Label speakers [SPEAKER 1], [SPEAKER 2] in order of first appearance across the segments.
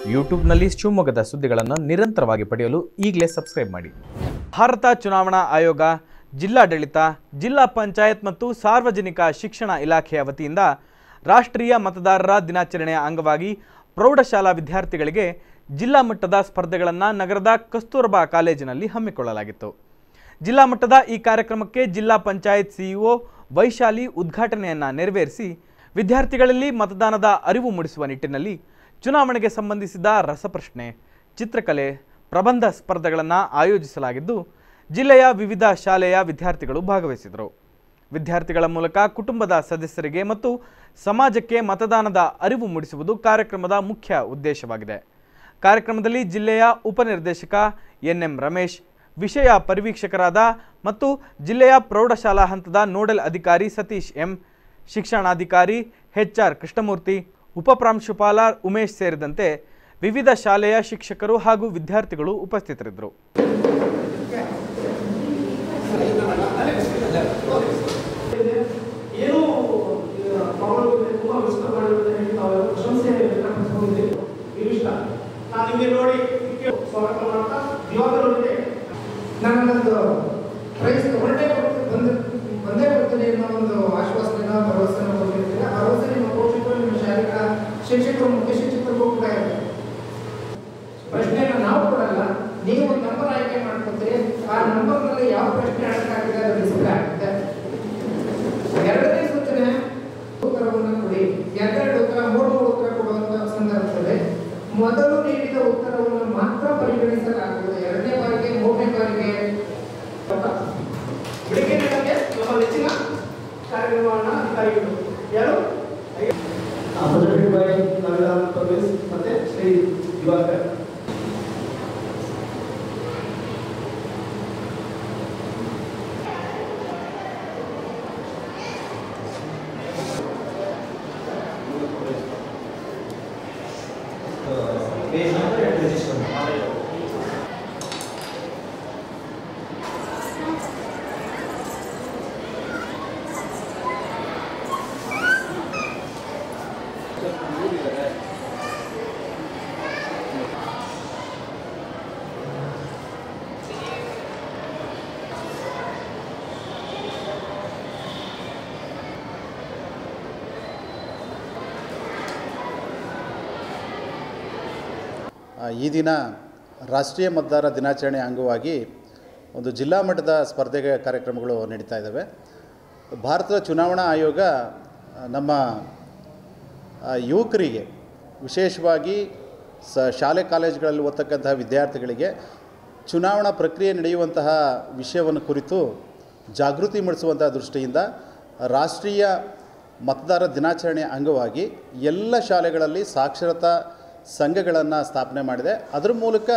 [SPEAKER 1] ಯೂಟ್ಯೂಬ್ನಲ್ಲಿ ಶಿವಮೊಗ್ಗದ ಸುದ್ದಿಗಳನ್ನು ನಿರಂತರವಾಗಿ ಪಡೆಯಲು ಈಗಲೇ ಸಬ್ಸ್ಕ್ರೈಬ್ ಮಾಡಿ ಭಾರತ ಚುನಾವಣಾ ಆಯೋಗ ಜಿಲ್ಲಾಡಳಿತ ಜಿಲ್ಲಾ ಪಂಚಾಯತ್ ಮತ್ತು ಸಾರ್ವಜನಿಕ ಶಿಕ್ಷಣ ಇಲಾಖೆಯ ವತಿಯಿಂದ ರಾಷ್ಟ್ರೀಯ ಮತದಾರರ ದಿನಾಚರಣೆಯ ಅಂಗವಾಗಿ ಪ್ರೌಢಶಾಲಾ ವಿದ್ಯಾರ್ಥಿಗಳಿಗೆ ಜಿಲ್ಲಾ ಮಟ್ಟದ ಸ್ಪರ್ಧೆಗಳನ್ನು ನಗರದ ಕಸ್ತೂರಬಾ ಕಾಲೇಜಿನಲ್ಲಿ ಹಮ್ಮಿಕೊಳ್ಳಲಾಗಿತ್ತು ಜಿಲ್ಲಾ ಮಟ್ಟದ ಈ ಕಾರ್ಯಕ್ರಮಕ್ಕೆ ಜಿಲ್ಲಾ ಪಂಚಾಯತ್ ಸಿಇಒ ವೈಶಾಲಿ ಉದ್ಘಾಟನೆಯನ್ನು ನೆರವೇರಿಸಿ ವಿದ್ಯಾರ್ಥಿಗಳಲ್ಲಿ ಮತದಾನದ ಅರಿವು ಮೂಡಿಸುವ ನಿಟ್ಟಿನಲ್ಲಿ ಚುನಾವಣೆಗೆ ಸಂಬಂಧಿಸಿದ ರಸಪ್ರಶ್ನೆ ಚಿತ್ರಕಲೆ ಪ್ರಬಂಧ ಸ್ಪರ್ಧೆಗಳನ್ನು ಆಯೋಜಿಸಲಾಗಿದ್ದು ಜಿಲ್ಲೆಯ ವಿವಿಧ ಶಾಲೆಯ ವಿದ್ಯಾರ್ಥಿಗಳು ಭಾಗವಹಿಸಿದರು ವಿದ್ಯಾರ್ಥಿಗಳ ಮೂಲಕ ಕುಟುಂಬದ ಸದಸ್ಯರಿಗೆ ಮತ್ತು ಸಮಾಜಕ್ಕೆ ಮತದಾನದ ಅರಿವು ಮೂಡಿಸುವುದು ಕಾರ್ಯಕ್ರಮದ ಮುಖ್ಯ ಉದ್ದೇಶವಾಗಿದೆ ಕಾರ್ಯಕ್ರಮದಲ್ಲಿ ಜಿಲ್ಲೆಯ ಉಪನಿರ್ದೇಶಕ ಎನ್ ಎಂ ರಮೇಶ್ ವಿಷಯ ಪರಿವೀಕ್ಷಕರಾದ ಮತ್ತು ಜಿಲ್ಲೆಯ ಪ್ರೌಢಶಾಲಾ ಹಂತದ ನೋಡಲ್ ಅಧಿಕಾರಿ ಸತೀಶ್ ಎಂ ಶಿಕ್ಷಣಾಧಿಕಾರಿ ಎಚ್ ಆರ್ ಕೃಷ್ಣಮೂರ್ತಿ ಉಪಪ್ರಾಂಶುಪಾಲ ಉಮೇಶ್ ಸೇರಿದಂತೆ ವಿವಿಧ ಶಾಲೆಯ ಶಿಕ್ಷಕರು ಹಾಗೂ ವಿದ್ಯಾರ್ಥಿಗಳು ಉಪಸ್ಥಿತರಿದ್ದರು
[SPEAKER 2] ಏನು ಪ್ರಾಬ್ಲಮ್ ತುಂಬ ವಿಸ್ತಾರ ಮಾಡಿರೋದು ಹೇಳಿ ತಾವೆಲ್ಲ ಪ್ರಶಂಸೆ ವ್ಯಕ್ತಪಡಿಸ್ಕೊಂಡಿದ್ದೀರಿ ಇವಿಷ್ಟ ನಾನು ನಿಮಗೆ ನೋಡಿ ಇದಕ್ಕೆ ಸ್ವಾಗತ ಮಾಡ್ತಾ ದಿವಾಕರವರಿಗೆ
[SPEAKER 3] ನಾನೊಂದು ಪ್ರೈಸ್ ತಗೊಂಡೇ ಬರ್ತೀನಿ ಬಂದು ಬಂದೇ ಬರ್ತೀನಿ ಅನ್ನೋ ಒಂದು ಆಶ್ವಾಸನೆನ ಭರವಸೆನ ಕೊಟ್ಟಿರ್ತೀರ ಆ ಭರವಸೆ ನಿಮ್ಮ ಪೋಷಕರು ನಿಮ್ಮ ಶಾಲೆಗಳ ಶಿಕ್ಷಕರು ಮುಖ್ಯ ಶಿಕ್ಷಕರಿಗೂ ಕೂಡ ಇದೆ ಪ್ರಶ್ನೆನ ನಾವು ಕೊಡಲ್ಲ ನೀವು ಒಂದು ನಂಬರ್ ಆಯ್ಕೆ ಮಾಡ್ಕೊತೀರಿ ಆ ನಂಬರ್ನಲ್ಲಿ ಯಾವ ಪ್ರಶ್ನೆ ಅಡಕಾಗಿದೆ ಅದು ಡಿಸ್ಪ್ಲೇ ಆಗುತ್ತೆ ಎರಡನೇ ಸೂಚನೆ ಉತ್ತರವನ್ನು ಕೊಡಿ ಎರಡೆರಡು ಉತ್ತರ ಮೂರು ಮೂರು ಉತ್ತರ ಕೊಡುವಂತ ಸಂದರ್ಭದಲ್ಲಿ ಮೊದಲು ನೀಡಿದ ಉತ್ತರವನ್ನು ಮಾತ್ರ ಪರಿಗಣಿಸಲಾಗುವುದು ಎರಡನೇ ಬಾರಿಗೆ ಮೂರನೇ ಬಾರಿಗೆ
[SPEAKER 2] ಬೆಳಿಗ್ಗೆ ನನಗೆ ನಮ್ಮ ನೆಚ್ಚಿನ ಕಾರ್ಯಕ್ರಮವನ್ನು ಅಧಿಕಾರಿಗಳು ಯಾರು ಪ್ರೆಸಿಡೆಂಟ್ ಬೈ ನವೀನ ಪರ್ವೇಸ್ ಮತ್ತೆ ಶ್ರೀ ದಿವಾಕರ್
[SPEAKER 4] ಆ, ಈ ದಿನ ರಾಷ್ಟ್ರೀಯ ಮತದಾರ ದಿನಾಚರಣೆ ಅಂಗವಾಗಿ ಒಂದು ಜಿಲ್ಲಾ ಮಟ್ಟದ ಸ್ಪರ್ಧೆಗೆ ಕಾರ್ಯಕ್ರಮಗಳು ನಡೀತಾ ಇದ್ದಾವೆ ಭಾರತದ ಚುನಾವಣಾ ಆಯೋಗ ಆ, ನಮ್ಮ ಆ, ಯುವಕರಿಗೆ ವಿಶೇಷವಾಗಿ ಸ ಶಾಲೆ ಕಾಲೇಜುಗಳಲ್ಲಿ ಓದ್ತಕ್ಕಂತಹ ವಿದ್ಯಾರ್ಥಿಗಳಿಗೆ ಚುನಾವಣಾ ಪ್ರಕ್ರಿಯೆ ನಡೆಯುವಂತಹ ವಿಷಯವನ್ನು ಕುರಿತು ಜಾಗೃತಿ ಮೂಡಿಸುವಂತಹ ದೃಷ್ಟಿಯಿಂದ ರಾಷ್ಟ್ರೀಯ ಮತದಾರ ದಿನಾಚರಣೆಯ ಅಂಗವಾಗಿ ಎಲ್ಲ ಶಾಲೆಗಳಲ್ಲಿ ಸಾಕ್ಷರತಾ ಸಂಘಗಳನ್ನು ಸ್ಥಾಪನೆ ಮಾಡಿದೆ ಅದರ ಮೂಲಕ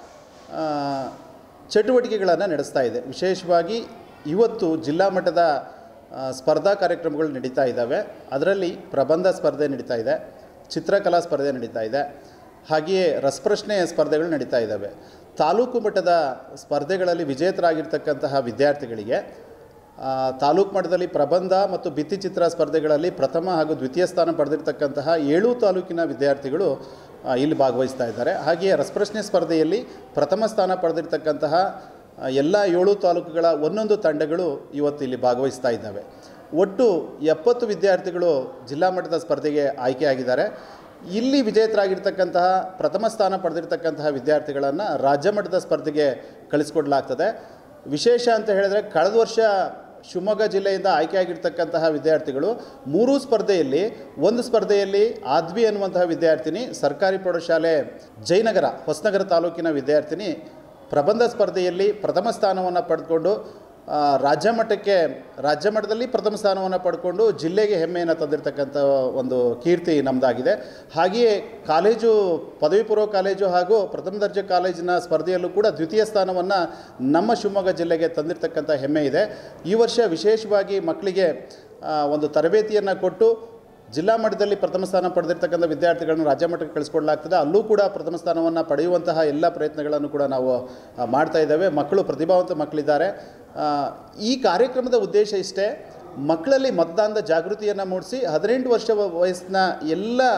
[SPEAKER 4] ಆ, ಚಟುವಟಿಕೆಗಳನ್ನು ನಡೆಸ್ತಾ ಇದೆ ವಿಶೇಷವಾಗಿ ಇವತ್ತು ಜಿಲ್ಲಾ ಮಟ್ಟದ ಆ, ಸ್ಪರ್ಧಾ ಕಾರ್ಯಕ್ರಮಗಳು ನಡೀತಾ ಇದ್ದಾವೆ ಅದರಲ್ಲಿ ಪ್ರಬಂಧ ಸ್ಪರ್ಧೆ ನಡೀತಾ ಇದೆ ಚಿತ್ರಕಲಾ ಸ್ಪರ್ಧೆ ನಡೀತಾ ಇದೆ ಹಾಗೆಯೇ ರಸಪ್ರಶ್ನೆ ಸ್ಪರ್ಧೆಗಳು ನಡೀತಾ ಇದ್ದಾವೆ ತಾಲೂಕು ಮಟ್ಟದ ಸ್ಪರ್ಧೆಗಳಲ್ಲಿ ವಿಜೇತರಾಗಿರ್ತಕ್ಕಂತಹ ವಿದ್ಯಾರ್ಥಿಗಳಿಗೆ ಆ, ತಾಲೂಕು ಮಟ್ಟದಲ್ಲಿ ಪ್ರಬಂಧ ಮತ್ತು ಭಿತ್ತಿಚಿತ್ರ ಸ್ಪರ್ಧೆಗಳಲ್ಲಿ ಪ್ರಥಮ ಹಾಗೂ ದ್ವಿತೀಯ ಸ್ಥಾನ ಪಡೆದಿರ್ತಕ್ಕಂತಹ ಏಳು ತಾಲೂಕಿನ ವಿದ್ಯಾರ್ಥಿಗಳು ಆ, ಇಲ್ಲಿ ಭಾಗವಹಿಸ್ತಾ ಇದ್ದಾರೆ ಹಾಗೆಯೇ ರಸಪ್ರಶ್ನೆ ಸ್ಪರ್ಧೆಯಲ್ಲಿ ಪ್ರಥಮ ಸ್ಥಾನ ಪಡೆದಿರ್ತಕ್ಕಂತಹ ಆ, ಎಲ್ಲ ಏಳು ತಾಲೂಕುಗಳ ಒಂದೊಂದು ತಂಡಗಳು ಇವತ್ತು ಇಲ್ಲಿ ಭಾಗವಹಿಸ್ತಾ ಇದ್ದಾವೆ ಒಟ್ಟು ಎಪ್ಪತ್ತು ವಿದ್ಯಾರ್ಥಿಗಳು ಜಿಲ್ಲಾ ಮಟ್ಟದ ಸ್ಪರ್ಧೆಗೆ ಆಯ್ಕೆಯಾಗಿದ್ದಾರೆ ಇಲ್ಲಿ ವಿಜೇತರಾಗಿರ್ತಕ್ಕಂತಹ ಪ್ರಥಮ ಸ್ಥಾನ ಪಡೆದಿರ್ತಕ್ಕಂತಹ ವಿದ್ಯಾರ್ಥಿಗಳನ್ನು ರಾಜ್ಯ ಮಟ್ಟದ ಸ್ಪರ್ಧೆಗೆ ಕಳಿಸ್ಕೊಡ್ಲಾಗ್ತದೆ ವಿಶೇಷ ಅಂತ ಹೇಳಿದ್ರೆ ಕಳೆದ ವರ್ಷ ಶಿವಮೊಗ್ಗ ಜಿಲ್ಲೆಯಿಂದ ಆಯ್ಕೆಯಾಗಿರ್ತಕ್ಕಂತಹ ವಿದ್ಯಾರ್ಥಿಗಳು ಮೂರೂ ಸ್ಪರ್ಧೆಯಲ್ಲಿ ಒಂದು ಸ್ಪರ್ಧೆಯಲ್ಲಿ ಆದ್ವಿ ಅನ್ನುವಂತಹ ವಿದ್ಯಾರ್ಥಿನಿ ಸರ್ಕಾರಿ ಪ್ರೌಢಶಾಲೆ ಜಯನಗರ ಹೊಸನಗರ ತಾಲೂಕಿನ ವಿದ್ಯಾರ್ಥಿನಿ ಪ್ರಬಂಧ ಸ್ಪರ್ಧೆಯಲ್ಲಿ ಪ್ರಥಮ ಸ್ಥಾನವನ್ನು ಪಡೆದುಕೊಂಡು ಆ, ರಾಜ್ಯ ಮಟ್ಟಕ್ಕೆ ರಾಜ್ಯ ಮಟ್ಟದಲ್ಲಿ ಪ್ರಥಮ ಸ್ಥಾನವನ್ನು ಪಡ್ಕೊಂಡು ಜಿಲ್ಲೆಗೆ ಹೆಮ್ಮೆಯನ್ನು ತಂದಿರತಕ್ಕಂಥ ಒಂದು ಕೀರ್ತಿ ನಮ್ಮದಾಗಿದೆ ಹಾಗೆಯೇ ಕಾಲೇಜು ಪದವಿ ಪೂರ್ವ ಕಾಲೇಜು ಹಾಗೂ ಪ್ರಥಮ ದರ್ಜೆ ಕಾಲೇಜಿನ ಸ್ಪರ್ಧೆಯಲ್ಲೂ ಕೂಡ ದ್ವಿತೀಯ ಸ್ಥಾನವನ್ನು ನಮ್ಮ ಶಿವಮೊಗ್ಗ ಜಿಲ್ಲೆಗೆ ತಂದಿರತಕ್ಕಂಥ ಹೆಮ್ಮೆ ಇದೆ ಈ ವರ್ಷ ವಿಶೇಷವಾಗಿ ಮಕ್ಕಳಿಗೆ ಆ, ಒಂದು ತರಬೇತಿಯನ್ನು ಕೊಟ್ಟು ಜಿಲ್ಲಾ ಮಟ್ಟದಲ್ಲಿ ಪ್ರಥಮ ಸ್ಥಾನ ಪಡೆದಿರ್ತಕ್ಕಂಥ ವಿದ್ಯಾರ್ಥಿಗಳನ್ನು ರಾಜ್ಯ ಮಟ್ಟಕ್ಕೆ ಕಳಿಸ್ಕೊಡ್ಲಾಗ್ತದೆ ಅಲ್ಲೂ ಕೂಡ ಪ್ರಥಮ ಸ್ಥಾನವನ್ನು ಪಡೆಯುವಂತಹ ಎಲ್ಲ ಪ್ರಯತ್ನಗಳನ್ನು ಕೂಡ ನಾವು ಆ, ಮಾಡ್ತಾ ಇದ್ದೇವೆ ಮಕ್ಕಳು ಪ್ರತಿಭಾವಂತ ಮಕ್ಕಳಿದ್ದಾರೆ ಆ, ಈ ಕಾರ್ಯಕ್ರಮದ ಉದ್ದೇಶ ಇಷ್ಟೇ ಮಕ್ಕಳಲ್ಲಿ ಮತದಾನದ ಜಾಗೃತಿಯನ್ನು ಮೂಡಿಸಿ ಹದಿನೆಂಟು ವರ್ಷ ವ- ವಯಸ್ಸಿನ ಎಲ್ಲ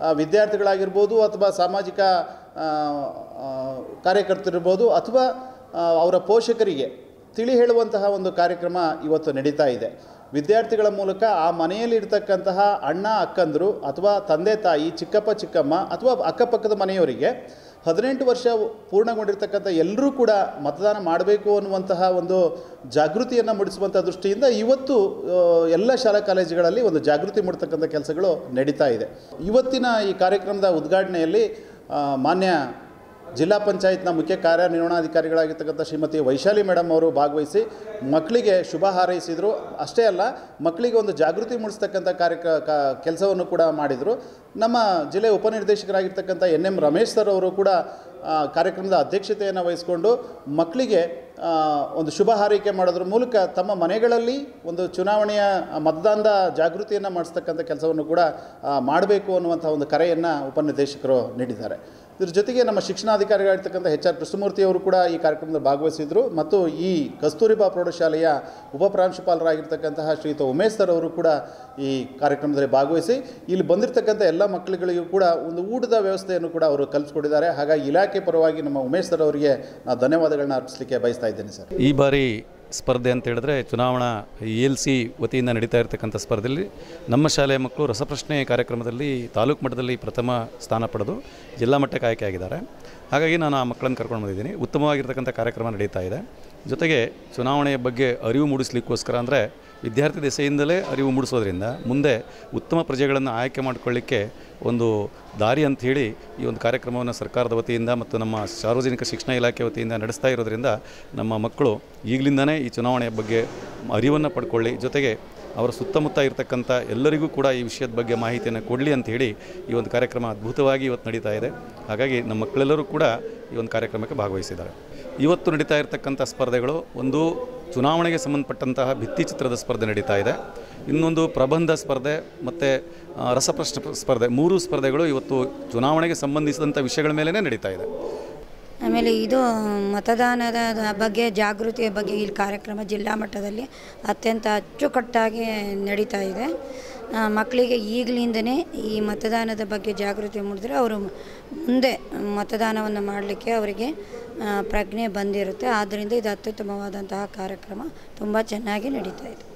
[SPEAKER 4] ಆ, ವಿದ್ಯಾರ್ಥಿಗಳಾಗಿರ್ಬೋದು ಅಥವಾ ಸಾಮಾಜಿಕ ಆ, ಆ, ಕಾರ್ಯಕರ್ತರಿರ್ಬೋದು ಅಥವಾ ಆ, ಅವರ ಪೋಷಕರಿಗೆ ತಿಳಿ ಹೇಳುವಂತಹ ಒಂದು ಕಾರ್ಯಕ್ರಮ ಇವತ್ತು ನಡೀತಾ ಇದೆ ವಿದ್ಯಾರ್ಥಿಗಳ ಮೂಲಕ ಆ ಮನೆಯಲ್ಲಿ ಇರ್ತಕ್ಕಂತಹ ಅಣ್ಣ ಅಕ್ಕಂದರು ಅಥವಾ ತಂದೆ ತಾಯಿ ಚಿಕ್ಕಪ್ಪ ಚಿಕ್ಕಮ್ಮ ಅಥವಾ ಅಕ್ಕಪಕ್ಕದ ಮನೆಯವರಿಗೆ ಹದಿನೆಂಟು ವರ್ಷ ಪೂರ್ಣಗೊಂಡಿರ್ತಕ್ಕಂಥ ಎಲ್ಲರೂ ಕೂಡ ಮತದಾನ ಮಾಡಬೇಕು ಅನ್ನುವಂತಹ ಒಂದು ಜಾಗೃತಿಯನ್ನು ಮೂಡಿಸುವಂಥ ದೃಷ್ಟಿಯಿಂದ ಇವತ್ತು ಆ, ಎಲ್ಲ ಶಾಲಾ ಕಾಲೇಜುಗಳಲ್ಲಿ ಒಂದು ಜಾಗೃತಿ ಮೂಡ್ತಕ್ಕಂಥ ಕೆಲಸಗಳು ನಡೀತಾ ಇದೆ ಇವತ್ತಿನ ಈ ಕಾರ್ಯಕ್ರಮದ ಉದ್ಘಾಟನೆಯಲ್ಲಿ ಆ, ಮಾನ್ಯ ಜಿಲ್ಲಾ ಪಂಚಾಯತ್ನ ಮುಖ್ಯ ಕಾರ್ಯನಿರ್ವಹಣಾಧಿಕಾರಿಗಳಾಗಿರ್ತಕ್ಕಂಥ ಶ್ರೀಮತಿ ವೈಶಾಲಿ ಮೇಡಮ್ ಅವರು ಭಾಗವಹಿಸಿ ಮಕ್ಕಳಿಗೆ ಶುಭ ಹಾರೈಸಿದರು ಅಷ್ಟೇ ಅಲ್ಲ ಮಕ್ಕಳಿಗೆ ಒಂದು ಜಾಗೃತಿ ಮೂಡಿಸ್ತಕ್ಕಂಥ ಕಾರ್ಯಕ ಕೆಲಸವನ್ನು ಕೂಡ ಮಾಡಿದರು ನಮ್ಮ ಜಿಲ್ಲೆ ಉಪನಿರ್ದೇಶಕರಾಗಿರ್ತಕ್ಕಂಥ ಎನ್ ಎಂ ರಮೇಶ್ ಸರ್ ಅವರು ಕೂಡ ಆ, ಕಾರ್ಯಕ್ರಮದ ಅಧ್ಯಕ್ಷತೆಯನ್ನು ವಹಿಸಿಕೊಂಡು ಮಕ್ಕಳಿಗೆ ಆ, ಒಂದು ಶುಭ ಹಾರೈಕೆ ಮಾಡೋದ್ರ ಮೂಲಕ ತಮ್ಮ ಮನೆಗಳಲ್ಲಿ ಒಂದು ಚುನಾವಣೆಯ ಮತದಾನದ ಜಾಗೃತಿಯನ್ನು ಮಾಡಿಸ್ತಕ್ಕಂಥ ಕೆಲಸವನ್ನು ಕೂಡ ಮಾಡಬೇಕು ಅನ್ನುವಂಥ ಒಂದು ಕರೆಯನ್ನು ಉಪನಿರ್ದೇಶಕರು ನೀಡಿದ್ದಾರೆ ಇದ್ರ ಜೊತೆಗೆ ನಮ್ಮ ಶಿಕ್ಷಣಾಧಿಕಾರಿಗಳಾಗಿರ್ತಕ್ಕಂಥ ಎಚ್ ಆರ್ ಕೃಷ್ಣಮೂರ್ತಿ ಅವರು ಕೂಡ ಈ ಕಾರ್ಯಕ್ರಮದಲ್ಲಿ ಭಾಗವಹಿಸಿದರು ಮತ್ತು ಈ ಕಸ್ತೂರಿಬಾ ಪ್ರೌಢಶಾಲೆಯ ಉಪಪ್ರಾಂಶುಪಾಲರಾಗಿರ್ತಕ್ಕಂತಹ ಶ್ರೀಯುತ ಉಮೇಶ್ ಸರ್ ಅವರು ಕೂಡ ಈ ಕಾರ್ಯಕ್ರಮದಲ್ಲಿ ಭಾಗವಹಿಸಿ ಇಲ್ಲಿ ಬಂದಿರತಕ್ಕಂಥ ಎಲ್ಲ ಮಕ್ಕಳುಗಳಿಗೂ ಕೂಡ ಒಂದು ಊಟದ ವ್ಯವಸ್ಥೆಯನ್ನು ಕೂಡ ಅವರು ಕಲ್ಪಿಸ್ಕೊಟ್ಟಿದ್ದಾರೆ ಹಾಗಾಗಿ ಇಲಾಖೆ ಪರವಾಗಿ ನಮ್ಮ ಉಮೇಶ್ ಸರ್ ಅವರಿಗೆ ನಾನು ಧನ್ಯವಾದಗಳನ್ನ ಅರ್ಪಿಸಲಿಕ್ಕೆ ಬಯಸ್ತಾ ಇದ್ದೇನೆ ಸರ್
[SPEAKER 5] ಈ ಬಾರಿ ಸ್ಪರ್ಧೆ ಅಂತ ಹೇಳಿದ್ರೆ ಚುನಾವಣಾ ಇ ಎಲ್ ಸಿ ವತಿಯಿಂದ ನಡೀತಾ ಇರತಕ್ಕಂಥ ಸ್ಪರ್ಧೆಯಲ್ಲಿ ನಮ್ಮ ಶಾಲೆಯ ಮಕ್ಕಳು ರಸಪ್ರಶ್ನೆ ಕಾರ್ಯಕ್ರಮದಲ್ಲಿ ತಾಲೂಕು ಮಟ್ಟದಲ್ಲಿ ಪ್ರಥಮ ಸ್ಥಾನ ಪಡೆದು ಜಿಲ್ಲಾ ಮಟ್ಟಕ್ಕೆ ಆಯ್ಕೆ ಆಗಿದ್ದಾರೆ ಹಾಗಾಗಿ ನಾನು ಆ ಮಕ್ಕಳನ್ನು ಕರ್ಕೊಂಡು ಬಂದಿದ್ದೀನಿ ಉತ್ತಮವಾಗಿರ್ತಕ್ಕಂಥ ಕಾರ್ಯಕ್ರಮ ನಡೀತಾ ಇದೆ ಜೊತೆಗೆ ಚುನಾವಣೆಯ ಬಗ್ಗೆ ಅರಿವು ಮೂಡಿಸ್ಲಿಕ್ಕೋಸ್ಕರ ಅಂದರೆ ವಿದ್ಯಾರ್ಥಿ ದೆಸೆಯಿಂದಲೇ ಅರಿವು ಮೂಡಿಸೋದ್ರಿಂದ ಮುಂದೆ ಉತ್ತಮ ಪ್ರಜೆಗಳನ್ನು ಆಯ್ಕೆ ಮಾಡಿಕೊಳ್ಳಿಕ್ಕೆ ಒಂದು ದಾರಿ ಅಂಥೇಳಿ ಈ ಒಂದು ಕಾರ್ಯಕ್ರಮವನ್ನು ಸರ್ಕಾರದ ವತಿಯಿಂದ ಮತ್ತು ನಮ್ಮ ಸಾರ್ವಜನಿಕ ಶಿಕ್ಷಣ ಇಲಾಖೆ ವತಿಯಿಂದ ನಡೆಸ್ತಾ ಇರೋದ್ರಿಂದ ನಮ್ಮ ಮಕ್ಕಳು ಈಗಲಿಂದನೇ ಈ ಚುನಾವಣೆಯ ಬಗ್ಗೆ ಅರಿವನ್ನು ಪಡ್ಕೊಳ್ಳಿ ಜೊತೆಗೆ ಅವರ ಸುತ್ತಮುತ್ತ ಇರತಕ್ಕಂಥ ಎಲ್ಲರಿಗೂ ಕೂಡ ಈ ವಿಷಯದ ಬಗ್ಗೆ ಮಾಹಿತಿಯನ್ನು ಕೊಡಲಿ ಅಂತ ಹೇಳಿ ಈ ಒಂದು ಕಾರ್ಯಕ್ರಮ ಅದ್ಭುತವಾಗಿ ಇವತ್ತು ನಡೀತಾ ಇದೆ ಹಾಗಾಗಿ ನಮ್ಮ ಮಕ್ಕಳೆಲ್ಲರೂ ಕೂಡ ಈ ಒಂದು ಕಾರ್ಯಕ್ರಮಕ್ಕೆ ಭಾಗವಹಿಸಿದ್ದಾರೆ ಇವತ್ತು ನಡೀತಾ ಇರತಕ್ಕಂಥ ಸ್ಪರ್ಧೆಗಳು ಒಂದು ಚುನಾವಣೆಗೆ ಸಂಬಂಧಪಟ್ಟಂತಹ ಭಿತ್ತಿಚಿತ್ರದ ಸ್ಪರ್ಧೆ ನಡೀತಾ ಇದೆ ಇನ್ನೊಂದು ಪ್ರಬಂಧ ಸ್ಪರ್ಧೆ ಮತ್ತು ರಸಪ್ರಶ್ನೆ ಸ್ಪರ್ಧೆ ಮೂರು ಸ್ಪರ್ಧೆಗಳು ಇವತ್ತು ಚುನಾವಣೆಗೆ ಸಂಬಂಧಿಸಿದಂಥ ವಿಷಯಗಳ ಮೇಲೇ ನಡೀತಾ ಇದೆ
[SPEAKER 6] ಆಮೇಲೆ ಇದು ಮತದಾನದ ಬಗ್ಗೆ ಜಾಗೃತಿಯ ಬಗ್ಗೆ ಇಲ್ಲಿ ಕಾರ್ಯಕ್ರಮ ಜಿಲ್ಲಾ ಮಟ್ಟದಲ್ಲಿ ಅತ್ಯಂತ ಅಚ್ಚುಕಟ್ಟಾಗಿ ನಡೀತಾ ಇದೆ ಆ, ಮಕ್ಕಳಿಗೆ ಈಗಲಿಂದನೇ ಈ ಮತದಾನದ ಬಗ್ಗೆ ಜಾಗೃತಿ ಮೂಡಿದ್ರೆ ಅವರು ಮುಂದೆ ಮತದಾನವನ್ನು ಮಾಡಲಿಕ್ಕೆ ಅವರಿಗೆ ಆ, ಪ್ರಜ್ಞೆ ಬಂದಿರುತ್ತೆ ಆದ್ದರಿಂದ ಇದು ಅತ್ಯುತ್ತಮವಾದಂತಹ ಕಾರ್ಯಕ್ರಮ ತುಂಬ ಚೆನ್ನಾಗಿ ನಡೀತಾ ಇದೆ